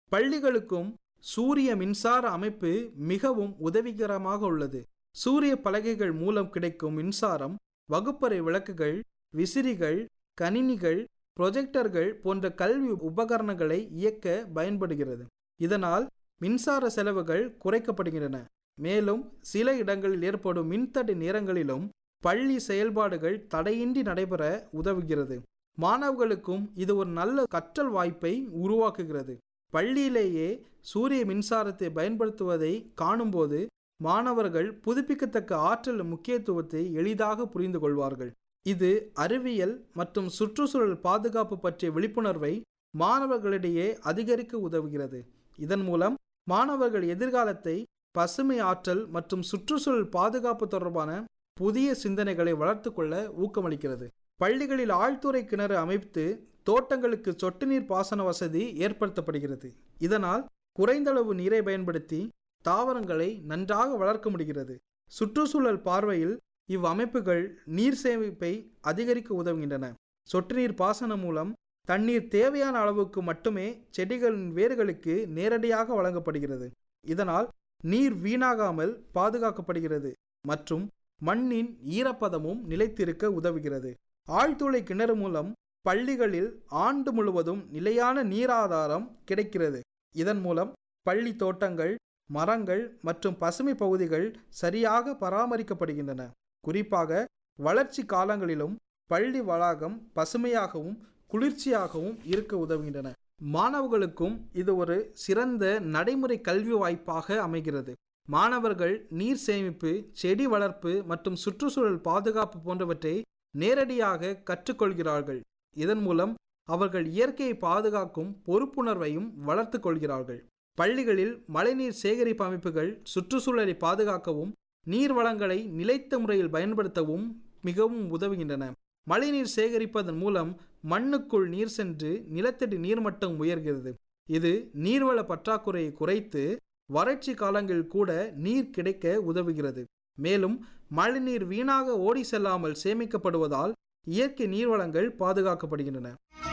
பள்ளிகளுக்கும் சூரிய மின்சார அமைப்பு மிகவும் உதவிகரமாக உள்ளது சூரிய பலகைகள் மூலம் கிடைக்கும் மின்சாரம் வகுப்பறை விளக்குகள் விசிறிகள் கணினிகள் ப்ரொஜெக்டர்கள் போன்ற கல்வி உபகரணங்களை இயக்க பயன்படுகிறது இதனால் மின்சார செலவுகள் குறைக்கப்படுகின்றன மேலும் சில இடங்களில் ஏற்படும் மின்தடை நேரங்களிலும் பள்ளி செயல்பாடுகள் தடையின்றி நடைபெற உதவுகிறது மாணவர்களுக்கும் இது ஒரு நல்ல கற்றல் வாய்ப்பை உருவாக்குகிறது பள்ளியிலேயே சூரிய மின்சாரத்தை பயன்படுத்துவதை காணும்போது மாணவர்கள் புதுப்பிக்கத்தக்க ஆற்றல் முக்கியத்துவத்தை எளிதாக புரிந்து கொள்வார்கள் இது அறிவியல் மற்றும் சுற்றுச்சூழல் பாதுகாப்பு பற்றிய விழிப்புணர்வை மாணவர்களிடையே அதிகரிக்க உதவுகிறது இதன் மூலம் மாணவர்கள் எதிர்காலத்தை பசுமை ஆற்றல் மற்றும் சுற்றுச்சூழல் பாதுகாப்பு தொடர்பான புதிய சிந்தனைகளை வளர்த்து கொள்ள ஊக்கமளிக்கிறது பள்ளிகளில் ஆழ்துறை கிணறு அமைத்து தோட்டங்களுக்கு சொட்டு நீர் பாசன வசதி ஏற்படுத்தப்படுகிறது இதனால் குறைந்தளவு நீரை பயன்படுத்தி தாவரங்களை நன்றாக வளர்க்க முடிகிறது சுற்றுச்சூழல் பார்வையில் இவ்வமைப்புகள் நீர் சேமிப்பை அதிகரிக்க உதவுகின்றன சொட்டு நீர் பாசனம் மூலம் தண்ணீர் தேவையான அளவுக்கு மட்டுமே செடிகளின் வேர்களுக்கு நேரடியாக வழங்கப்படுகிறது இதனால் நீர் வீணாகாமல் பாதுகாக்கப்படுகிறது மற்றும் மண்ணின் ஈரப்பதமும் நிலைத்திருக்க உதவுகிறது ஆழ்துளை கிணறு மூலம் பள்ளிகளில் ஆண்டு முழுவதும் நிலையான நீராதாரம் கிடைக்கிறது இதன் மூலம் பள்ளி தோட்டங்கள் மரங்கள் மற்றும் பசுமை பகுதிகள் சரியாக பராமரிக்கப்படுகின்றன குறிப்பாக வளர்ச்சி காலங்களிலும் பள்ளி வளாகம் பசுமையாகவும் குளிர்ச்சியாகவும் இருக்க உதவுகின்றன மாணவர்களுக்கும் இது ஒரு சிறந்த நடைமுறை கல்வி வாய்ப்பாக அமைகிறது மாணவர்கள் நீர் சேமிப்பு செடி வளர்ப்பு மற்றும் சுற்றுச்சூழல் பாதுகாப்பு போன்றவற்றை நேரடியாக கற்றுக்கொள்கிறார்கள் இதன் மூலம் அவர்கள் இயற்கையை பாதுகாக்கும் பொறுப்புணர்வையும் வளர்த்து கொள்கிறார்கள் பள்ளிகளில் மழைநீர் சேகரிப்பு அமைப்புகள் சுற்றுச்சூழலை பாதுகாக்கவும் நீர் வளங்களை நிலைத்த முறையில் பயன்படுத்தவும் மிகவும் உதவுகின்றன மழைநீர் சேகரிப்பதன் மூலம் மண்ணுக்குள் நீர் சென்று நிலத்தடி நீர்மட்டம் உயர்கிறது இது நீர்வள பற்றாக்குறையை குறைத்து வறட்சி காலங்களில் கூட நீர் கிடைக்க உதவுகிறது மேலும் மழைநீர் வீணாக ஓடி செல்லாமல் சேமிக்கப்படுவதால் இயற்கை நீர்வளங்கள் பாதுகாக்கப்படுகின்றன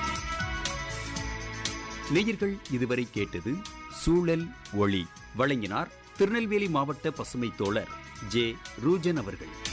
நேயர்கள் இதுவரை கேட்டது சூழல் ஒளி வழங்கினார் திருநெல்வேலி மாவட்ட பசுமை தோழர் ஜே ரூஜன் அவர்கள்